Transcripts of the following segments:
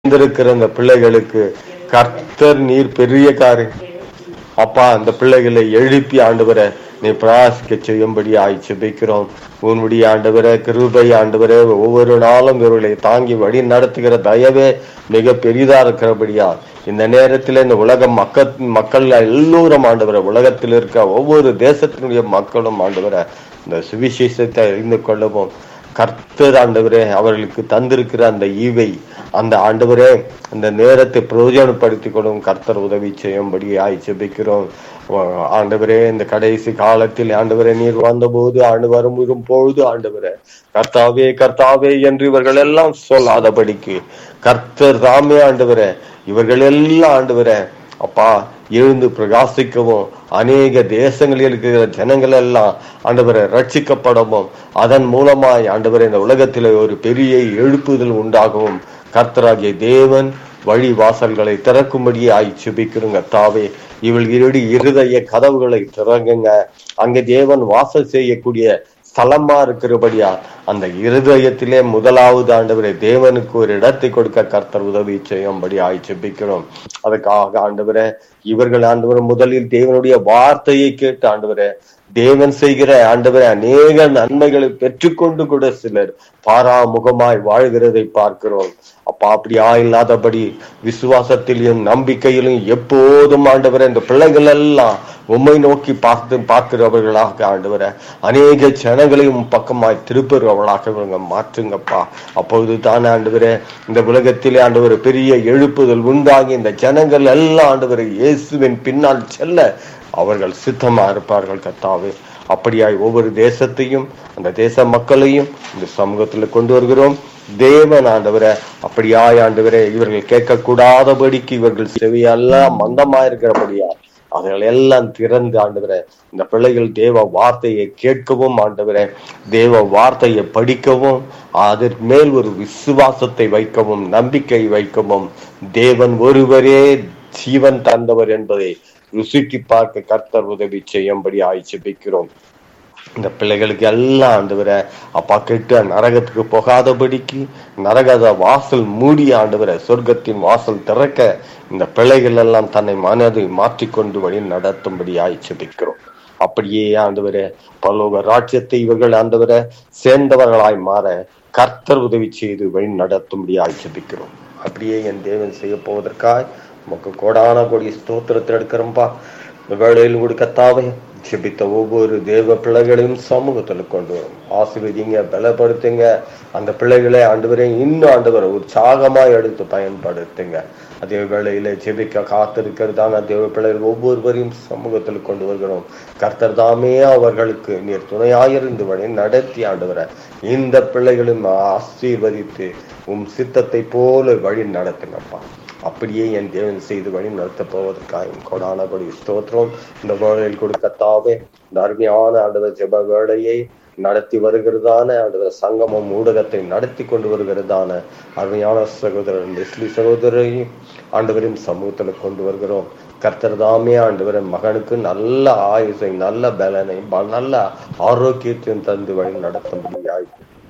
இருந்திருக்கிற அந்த பிள்ளைகளுக்கு கர்த்தர் நீர் பெரிய காரியம் அப்பா அந்த பிள்ளைகளை எழுப்பி ஆண்டவரை நீ பிராசிக்க செய்யும்படி ஆய் செபிக்கிறோம் உன்னுடைய ஆண்டவரை கிருபை ஆண்டவரை ஒவ்வொரு நாளும் இவர்களை தாங்கி வழி நடத்துகிற தயவே மிக பெரிதா இருக்கிறபடியா இந்த நேரத்தில் இந்த உலக மக்கள் மக்கள் எல்லோரும் ஆண்டவரை உலகத்தில் இருக்க ஒவ்வொரு தேசத்தினுடைய மக்களும் ஆண்டவரை இந்த சுவிசேஷத்தை அறிந்து கொள்ளவும் கர்த்தர் ஆண்டவரே அவர்களுக்கு தந்திருக்கிற அந்த ஈவை அந்த ஆண்டவரே அந்த நேரத்தை பிரயோஜனப்படுத்திக் கொள்ளும் கர்த்தர் உதவி செய்யும்படி ஆய் செபிக்கிறோம் ஆண்டவரே இந்த கடைசி காலத்தில் ஆண்டவரே நீர் வந்தபோது ஆண்டு வரும் வரும் பொழுது ஆண்டவரே கர்த்தாவே கர்த்தாவே என்று இவர்கள் எல்லாம் சொல்லாதபடிக்கு கர்த்தர் தாமே ஆண்டவரே இவர்கள் எல்லாம் ஆண்டவரே அப்பா எழுந்து பிரகாசிக்கவும் அநேக தேசங்களில் இருக்கிற ஜனங்கள் எல்லாம் ஆண்டவரை ரட்சிக்கப்படவும் அதன் மூலமாய் ஆண்டவரை இந்த உலகத்தில் ஒரு பெரிய எழுப்புதல் உண்டாகவும் கர்த்தராகிய தேவன் வழி வாசல்களை திறக்கும்படியே ஆய் சுபிக்கிறோங்க தாவே இவள் இருதய கதவுகளை திறங்குங்க அங்க தேவன் வாசல் செய்யக்கூடிய ஸ்தலமா இருக்கிறபடியா அந்த இருதயத்திலே முதலாவது ஆண்டவரே தேவனுக்கு ஒரு இடத்தை கொடுக்க கர்த்தர் உதவி செய்யும்படி ஆய் செபிக்கிறோம் அதுக்காக ஆண்டவரே இவர்கள் ஆண்டவர் முதலில் தேவனுடைய வார்த்தையை கேட்டு ஆண்டவரே தேவன் செய்கிற ஆண்டவரை அநேக நன்மைகளை பெற்றுக்கொண்டு கூட சிலர் பாராமுகமாய் வாழ்கிறதை பார்க்கிறோம் அப்பா அப்படியா இல்லாதபடி விசுவாசத்திலும் நம்பிக்கையிலும் எப்போதும் ஆண்டவரை இந்த பிள்ளைகள் எல்லாம் உண்மை நோக்கி பார்த்து பார்க்கிறவர்களாக ஆண்டவரை அநேக ஜனங்களையும் பக்கமாய் திருப்புறவர்களாக இவங்க மாற்றுங்கப்பா அப்பொழுது தான் ஆண்டவரே இந்த உலகத்திலே ஆண்டவர் பெரிய எழுப்புதல் உண்டாகி இந்த ஜனங்கள் எல்லாம் ஆண்டவர் இயேசுவின் பின்னால் செல்ல அவர்கள் சித்தமா இருப்பார்கள் கத்தாவே அப்படியாய் ஒவ்வொரு தேசத்தையும் அந்த தேச மக்களையும் இந்த சமூகத்துல கொண்டு வருகிறோம் தேவன் ஆண்டவரை அப்படியாய் ஆண்டவரே இவர்கள் கேட்கக்கூடாதபடிக்கு இவர்கள் செவியெல்லாம் மந்தமா இருக்கிறபடியா அவர்கள் எல்லாம் திறந்து ஆண்டவரே இந்த பிள்ளைகள் தேவ வார்த்தையை கேட்கவும் ஆண்டவரே தேவ வார்த்தையை படிக்கவும் அதற்கு மேல் ஒரு விசுவாசத்தை வைக்கவும் நம்பிக்கை வைக்கவும் தேவன் ஒருவரே ஜீவன் தந்தவர் என்பதை ருசிக்கு பார்க்க கர்த்தர் உதவி செய்யும்படி ஆய்ச்சிபிக்கிறோம் இந்த பிள்ளைகளுக்கு எல்லாம் ஆண்டவரை அப்பா கெட்டு நரகத்துக்கு போகாதபடிக்கு நரகத வாசல் மூடி ஆண்டவரை சொர்க்கத்தின் வாசல் திறக்க இந்த பிள்ளைகள் எல்லாம் தன்னை மனதை மாற்றிக்கொண்டு வழி நடத்தும்படி ஆய்ச்சிபிக்கிறோம் அப்படியே ஆண்டவரே பல்லோக ராஜ்யத்தை இவர்கள் ஆண்டவரை சேர்ந்தவர்களாய் மாற கர்த்தர் உதவி செய்து வழி நடத்தும்படி ஆய்ச்சிபிக்கிறோம் அப்படியே என் தேவன் செய்ய போவதற்காய் உமக்கு கோடான கோடி ஸ்தோத்திரத்தை எடுக்கிறோம்பா இந்த வேளையில் கொடுக்கத்தாவே ஜெபித்த ஒவ்வொரு தேவ பிள்ளைகளையும் சமூகத்துல கொண்டு வரும் ஆசீர்வதிங்க பலப்படுத்துங்க அந்த பிள்ளைகளை ஆண்டவரை இன்னும் ஆண்டவரை உற்சாகமா எடுத்து பயன்படுத்துங்க அதே வேளையில ஜெபிக்க காத்திருக்கிறதான தேவ பிள்ளைகள் ஒவ்வொருவரையும் சமூகத்தில் கொண்டு வருகிறோம் கர்த்தர் தாமே அவர்களுக்கு நீர் துணையாயிருந்து வழி நடத்தி ஆண்டவரை இந்த பிள்ளைகளும் ஆசீர்வதித்து உம் சித்தத்தை போல வழி நடத்துங்கப்பா அப்படியே என் தேவன் செய்து வழி நடத்த போவதற்காக கொடான கொடி ஸ்தோத்திரம் இந்த வேளையில் கொடுக்கத்தாவே இந்த அருமையான ஆண்டவர் ஜெப வேளையை நடத்தி வருகிறதான ஆண்டவர் சங்கமம் ஊடகத்தை நடத்தி கொண்டு வருகிறதான அருமையான சகோதரர் லெஸ்லி சகோதரையும் ஆண்டவரின் சமூகத்துல கொண்டு வருகிறோம் கர்த்தர் தாமே ஆண்டவரின் மகனுக்கு நல்ல ஆயுசை நல்ல பலனை நல்ல ஆரோக்கியத்தையும் தந்து வழி நடத்தும்படியாய்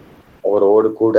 அவரோடு கூட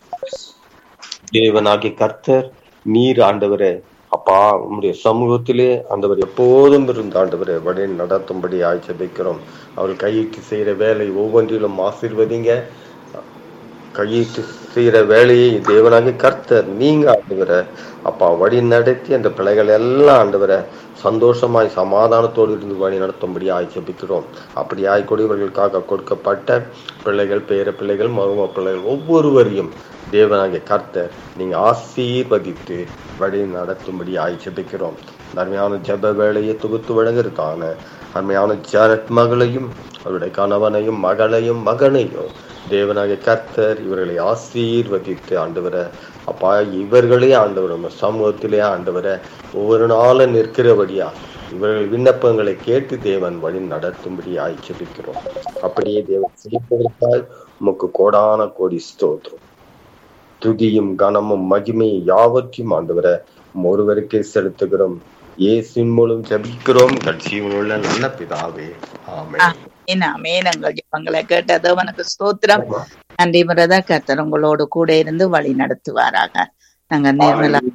தேவனாகி கர்த்தர் நீர் ஆண்டவரே அப்பா உம்முடைய சமூகத்திலே ஆண்டவர் எப்போதும் இருந்த ஆண்டவரை வழி நடத்தும்படி ஆய்ச்சபிக்கிறோம் அவர் கையிட்டு செய்யற வேலை ஒவ்வொன்றிலும் ஆசீர்வதிங்க கையிட்டு செய்யற வேலையை தேவனாகி கர்த்தர் நீங்க ஆண்டவரை அப்பா வழி நடத்தி அந்த பிள்ளைகள் எல்லாம் ஆண்டவரை சந்தோஷமாய் சமாதானத்தோடு இருந்து வழி நடத்தும்படி ஆய்ச்சபிக்கிறோம் அப்படி ஆய்கொடியவர்களுக்காக கொடுக்கப்பட்ட பிள்ளைகள் பேர பிள்ளைகள் மரும பிள்ளைகள் ஒவ்வொருவரையும் தேவனாகிய கர்த்தர் நீங்க ஆசீர்வதித்து வழி நடத்தும்படி ஆய்ச்சபிக்கிறோம் அருமையான ஜப வேலையை தொகுத்து வழங்குறதுக்கான அருமையான ஜாரட் மகளையும் அவருடைய கணவனையும் மகளையும் மகனையும் தேவனாகிய கர்த்தர் இவர்களை ஆசீர்வதித்து ஆண்டவரை அப்பா இவர்களே ஆண்டவர் நம்ம சமூகத்திலே ஆண்டவரை ஒவ்வொரு நாளும் நிற்கிறபடியா இவர்கள் விண்ணப்பங்களை கேட்டு தேவன் வழி நடத்தும்படி ஆய்ச்சபிக்கிறோம் அப்படியே தேவன் செய்வதற்காக உமக்கு கோடான கோடி ஸ்தோத்திரம் துதியும் கனமும் மகிமையும் யாவற்றையும் ஆண்டவரை ஒருவருக்கே செலுத்துகிறோம் இயேசுவின் மூலம் ஜபிக்கிறோம் கட்சியுள்ள நல்ல பிதாவே ஆமே ஆமேன் எங்கள் ஜபங்களை கேட்ட தேவனுக்கு ஸ்தோத்திரம் நன்றி பிரதர் கர்த்தர் உங்களோடு கூட இருந்து வழி நடத்துவாராக நாங்க நேர்மலா